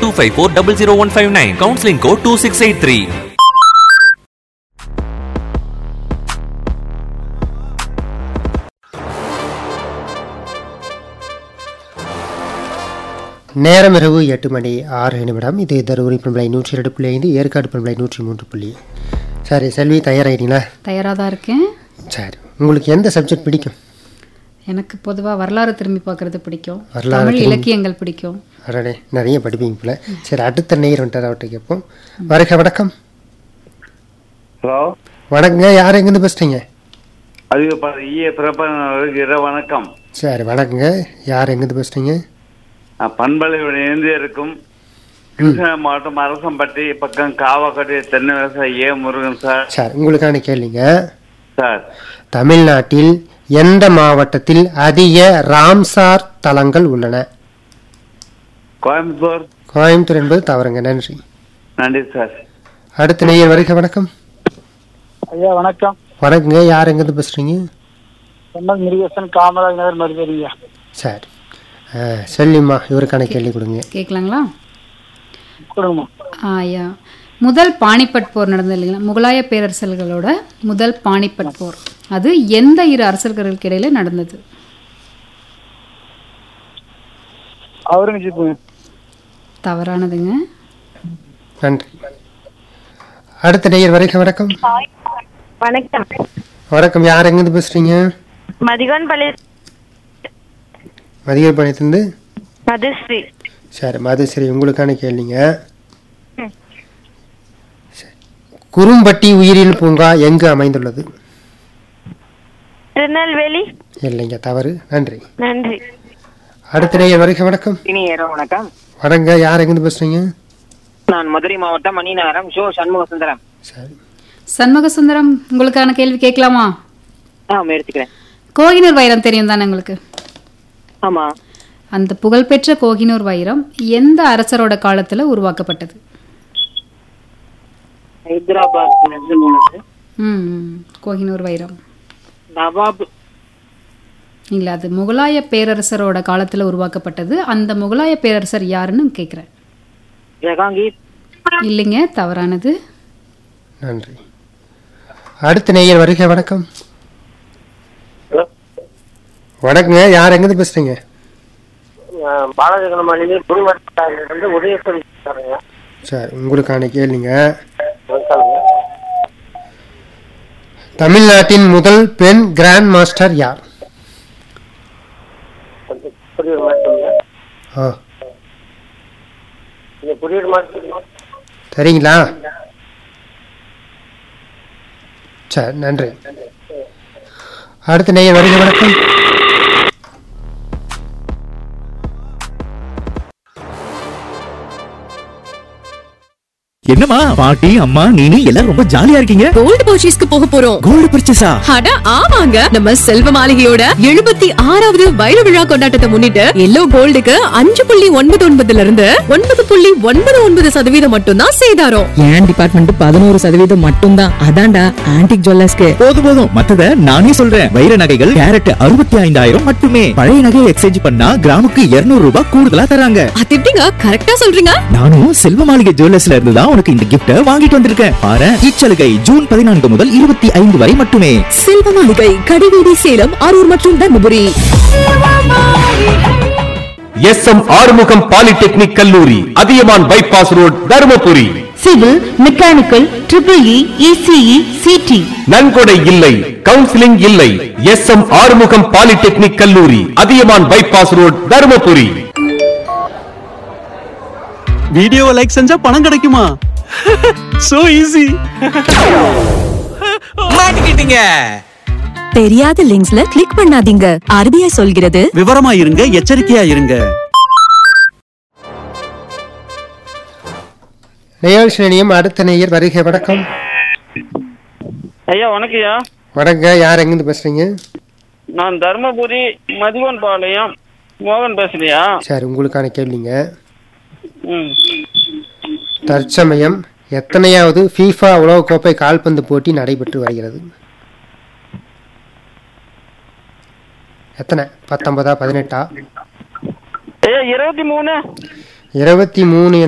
Two five four double zero one five nine counselling code two six eight three நேரம் இரவு எட்டு மணி ஆறு நிமிடம் இது தருமபுரி பண்பலை நூற்றி ரெண்டு புள்ளி ஐந்து ஏற்காடு பண்பலை நூற்றி மூன்று புள்ளி சரி செல்வி தயாராகிட்டீங்களா தயாராக தான் இருக்கேன் சரி உங்களுக்கு எந்த சப்ஜெக்ட் பிடிக்கும் எனக்கு பொதுவாக வரலாறு திரும்பி பார்க்கறது பிடிக்கும் வரலாறு தமிழ் திரும்பி- இலக்கியங்கள் பிடிக்கும் அடடே நிறைய படிப்பீங்க போல சரி அடுத்த நேர் வந்துட்டார் அவர்கிட்ட கேட்போம் வருக வணக்கம் ஹலோ வணக்கங்க யார் எங்கேருந்து பேசுறீங்க அதிக ஈய பிறப்பவர்களுக்கு இர வணக்கம் சரி வணக்கங்க யார் எங்கேருந்து பேசுறீங்க நான் பண்பலையோட இணைந்து இருக்கும் கிருஷ்ணகிரி மாவட்டம் அரசம்பட்டி பக்கம் காவாக்கட்டி தென்னை விவசாயி ஏ முருகன் சார் சரி உங்களுக்கான கேள்விங்க சார் தமிழ்நாட்டில் எந்த மாவட்டத்தில் அதிக ராம்சார் தலங்கள் உள்ளன கோயம்புத்தூர் கோயம்புத்தூர் என்பது தவறுங்க நன்றி நன்றி சார் அடுத்த நேயர் வருக வணக்கம் ஐயா வணக்கம் வணக்கங்க யார் எங்கேருந்து பேசுறீங்க எம்எல் முருகேசன் காமராஜ் நகர் மருதறிங்க சரி ஆ, செல்லிம்மா இவருக்கான கேள்வி கொடுங்க கேட்கலாங்களா கொடுங்கம்மா ஆ, ஐயா முதல் பானிபட் போர் நடந்தது இல்லைங்களா முகலாய பேரரசர்களோட முதல் பானிபட் போர் அது எந்த இரு அரசர்களுக்கு இடையில நடந்தது அவுரங்கஜீப் தவறானதுங்க நன்றி அடுத்த நேயர் வருக வணக்கம் வணக்கம் வணக்கம் யார் எங்கேருந்து பேசுறீங்க மதிகோன் பள்ளி மதிய பணித்திருந்து மதுஸ்ரீ சரி மதுஸ்ரீ உங்களுக்கான கேள்விங்க சரி. குறும்பட்டி உயிரியல் பூங்கா எங்கு அமைந்துள்ளது திருநெல்வேலி இல்லைங்க தவறு நன்றி நன்றி அடுத்த நேயர் வருக வணக்கம் இனி இரவு வணக்கம் வணங்க யார் எங்கேருந்து பேசுறீங்க நான் மதுரை மாவட்டம் மணிநகரம் ஷோ சண்முக சுந்தரம் சரி சண்முக சுந்தரம் உங்களுக்கான கேள்வி கேட்கலாமா ஆ எடுத்துக்கிறேன் கோகினூர் வைரம் தெரியும் தானே உங்களுக்கு ஆமா அந்த புகழ்பெற்ற கோகினூர் வைரம் எந்த அரசரோட காலத்துல உருவாக்கப்பட்டது ஹைதராபாத்ல இருந்து போனது ம் ம். கோகினூர் வைரம் நவாப் இல்ல அது முகலாய பேரரசரோட காலத்துல உருவாக்கப்பட்டது அந்த முகலாய பேரரசர் யாருன்னு கேக்குறேன் ஜஹாங்கீர் இல்லைங்க தவறானது நன்றி அடுத்த நேயர் வருக வணக்கம் வணக்கங்க யார் எங்கேருந்து பேசுறீங்க பாலாஜி கணமாளிலே புதுவட்டாயிலிருந்து உதயசூரி சாருங்க சரி உங்களுக்கான கேள்விங்க தமிழ்நாட்டின் முதல் பெண் கிராண்ட் மாஸ்டர் யார் புரியுது மாட்டீங்க ஆ நீங்க புரியுது மாட்டீங்க சரிங்களா சரி நன்றி அடுத்த நேயர் வருக வணக்கம் என்னம்மா பாட்டி அம்மா நீனு எல்லாரும் ரொம்ப ஜாலியா இருக்கீங்க கோல்டு பர்ச்சேஸ்க்கு போக போறோம் கோல்டு பர்ச்சேஸா அட ஆமாங்க நம்ம செல்வ மாளிகையோட எழுபத்தி ஆறாவது வைர விழா கொண்டாட்டத்தை முன்னிட்டு எல்லோ கோல்டுக்கு அஞ்சு புள்ளி ஒன்பது ஒன்பதுல இருந்து ஒன்பது புள்ளி ஒன்பது ஒன்பது சதவீதம் மட்டும்தான் சேதாரம் என் டிபார்ட்மெண்ட் பதினோரு சதவீதம் மட்டும்தான் அதான்டா ஆன்டிக் ஜுவல்லர்ஸ்க்கு போதும் போதும் மத்தத நானே சொல்றேன் வைர நகைகள் கேரட் அறுபத்தி ஐந்தாயிரம் மட்டுமே பழைய நகையை எக்ஸ்சேஞ்ச் பண்ணா கிராமுக்கு 200 ரூபாய் கூடுதலா தராங்க அது எப்படிங்க கரெக்டா சொல்றீங்க நானும் செல்வ மாளிகை ஜுவல்லர்ஸ்ல இருந்து தான் உனக்கு இந்த கிஃப்ட வாங்கிட்டு வந்திருக்கேன் பாரு இச்சலுகை ஜூன் பதினான்கு முதல் இருபத்தி ஐந்து வரை மட்டுமே செல்வ மாளிகை கடிவீதி சேலம் அரூர் மற்றும் Dharmapuri S M Arumugam polytechnic கல்லூரி Athiyaman bypass road Dharmapuri civil mechanical triple E ECE CT நன்கொடை இல்லை கவுன்சிலிங் இல்லை எஸ் எம் ஆறுமுகம் பாலிடெக்னிக் கல்லூரி அதியமான் பைபாஸ் ரோட் தருமபுரி வீடியோவை லைக் செஞ்சா பணம் கிடைக்குமா சோ ஈஸி மாட்டிக்கிட்டீங்க தெரியாத லிங்க்ஸ்ல கிளிக் பண்ணாதீங்க ஆர்பிஐ சொல்கிறது விவரமா இருங்க எச்சரிக்கையா இருங்க நிகழ்ச்சி நிலையம் அடுத்த நேயர் வருக வணக்கம் ஐயா வணக்கம்யா வணங்க யார் எங்கேருந்து பேசுறீங்க நான் தர்மபுரி மதிகோன் பாளையம் மோகன் பேசுறியா சரி உங்களுக்கான கேள்விங்க ம் தற்சமயம் எத்தனையாவது ஃபீஃபா உலகக்கோப்பை கால்பந்து போட்டி நடைபெற்று வருகிறது எத்தனை பத்தொன்பதா பதினெட்டா ஐயா இருபத்தி மூணு இருபத்தி மூணு